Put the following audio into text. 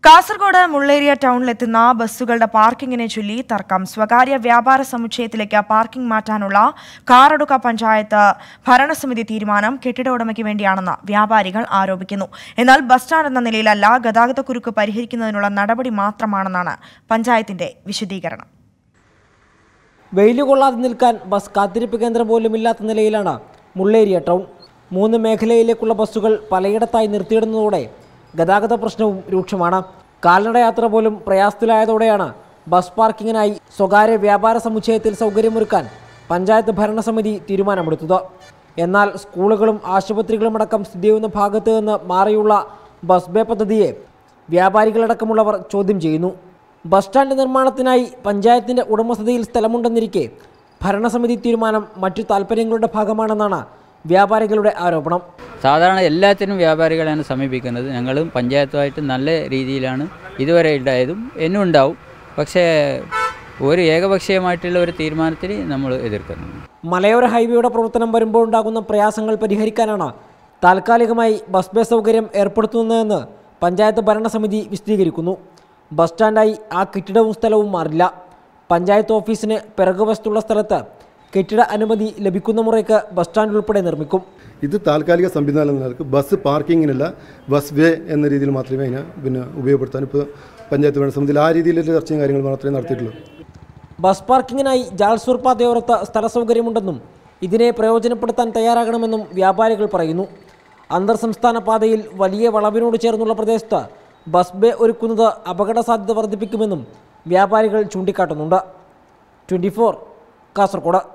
കാസർഗോഡ് മുള്ളേരിയ ടൗണിലെത്തുന്ന ബസ്സുകളുടെ പാർക്കിങ്ങിനെ ചൊല്ലി തർക്കം സ്വകാര്യ വ്യാപാര സമുച്ചയത്തിലേക്ക് പാർക്കിംഗ് മാറ്റാനുള്ള കാറടുക്ക പഞ്ചായത്ത് ഭരണസമിതി തീരുമാനം കെട്ടിട ഉടമയ്ക്ക് വേണ്ടിയാണെന്ന് വ്യാപാരികൾ ആരോപിക്കുന്നു എന്നാൽ ബസ് സ്റ്റാൻഡ് എന്ന നിലയിലല്ല ഗതാഗതക്കുരുക്ക് പരിഹരിക്കുന്നതിനുള്ള നടപടി മാത്രമാണെന്നാണ് പഞ്ചായത്തിന്റെ വിശദീകരണം വെയിൽ കൊള്ളാതെ നിൽക്കാൻ ബസ് കാത്തിരിപ്പ് കേന്ദ്രം പോലും ഇല്ലാത്ത നിലയിലാണ് മുള്ളേരിയ ടൗൺ മൂന്ന് മേഖലയിലേക്കുള്ള ബസ്സുകൾ പലയിടത്തായി നിർത്തിയിടുന്നതോടെ ഗതാഗത പ്രശ്നവും രൂക്ഷമാണ് കാൽനടയാത്ര പോലും പ്രയാസത്തിലായതോടെയാണ് ബസ് പാർക്കിങ്ങിനായി സ്വകാര്യ വ്യാപാര സമുച്ചയത്തിൽ സൗകര്യമൊരുക്കാൻ പഞ്ചായത്ത് ഭരണസമിതി തീരുമാനമെടുത്തത് എന്നാൽ സ്കൂളുകളും ആശുപത്രികളും അടക്കം സ്ഥിതി ചെയ്യുന്ന ഭാഗത്ത് നിന്ന് മാറിയുള്ള ബസ് ബേ പദ്ധതിയെ വ്യാപാരികളടക്കമുള്ളവർ ചോദ്യം ചെയ്യുന്നു ബസ് സ്റ്റാൻഡ് നിർമ്മാണത്തിനായി പഞ്ചായത്തിന്റെ ഉടമസ്ഥതയിൽ സ്ഥലമുണ്ടെന്നിരിക്കെ ഭരണസമിതി തീരുമാനം മറ്റു താൽപ്പര്യങ്ങളുടെ ഭാഗമാണെന്നാണ് വ്യാപാരികളുടെ ആരോപണം സാധാരണ എല്ലാത്തിനും വ്യാപാരികളെയാണ് സമീപിക്കുന്നത് ഞങ്ങളും പഞ്ചായത്തുമായിട്ട് നല്ല രീതിയിലാണ് ഇതുവരെ ഉണ്ടായതും എന്നും ഉണ്ടാവും പക്ഷേ ഒരു ഏകപക്ഷീയമായിട്ടുള്ള ഒരു തീരുമാനത്തിന് നമ്മൾ എതിർക്കുന്നു മലയോര ഹൈവേയുടെ പ്രവർത്തനം വരുമ്പോൾ ഉണ്ടാകുന്ന പ്രയാസങ്ങൾ പരിഹരിക്കാനാണ് താൽക്കാലികമായി ബസ് ബേ സൗകര്യം ഏർപ്പെടുത്തുന്നതെന്ന് പഞ്ചായത്ത് ഭരണസമിതി വിശദീകരിക്കുന്നു ബസ് സ്റ്റാൻഡായി ആ കെട്ടിടവും സ്ഥലവും മാറില്ല പഞ്ചായത്ത് ഓഫീസിന് പിറകുവശത്തുള്ള സ്ഥലത്ത് കെട്ടിട അനുമതി ലഭിക്കുന്ന മുറയ്ക്ക് ബസ് സ്റ്റാൻഡ് ഉൾപ്പെടെ നിർമ്മിക്കും ഇത് താൽക്കാലിക സംവിധാനം എന്ന നിലക്ക് ബസ് പാർക്കിങ്ങിനല്ല ബസ് വേ എന്ന രീതിയിൽ മാത്രമേ അതിനെ പിന്നെ ഉപയോഗപ്പെടുത്താൻ ഇപ്പോൾ പഞ്ചായത്ത് ഭരണസമിതിയിൽ ആ രീതിയിലുള്ള ചർച്ചയും കാര്യങ്ങളും മാത്രമേ നടത്തിയിട്ടുള്ളൂ ബസ് പാർക്കിങ്ങിനായി ജാൾസൂർ പാതയോരത്ത് സ്ഥല സൗകര്യമുണ്ടെന്നും ഇതിനെ പ്രയോജനപ്പെടുത്താൻ തയ്യാറാകണമെന്നും വ്യാപാരികൾ പറയുന്നു അന്തർ സംസ്ഥാന പാതയിൽ വലിയ വളവിനോട് ചേർന്നുള്ള പ്രദേശത്ത് ബസ് ബേ ഒരുക്കുന്നത് അപകട സാധ്യത വർദ്ധിപ്പിക്കുമെന്നും വ്യാപാരികൾ ചൂണ്ടിക്കാട്ടുന്നുണ്ട് ട്വൻറ്റി കാസർഗോഡ്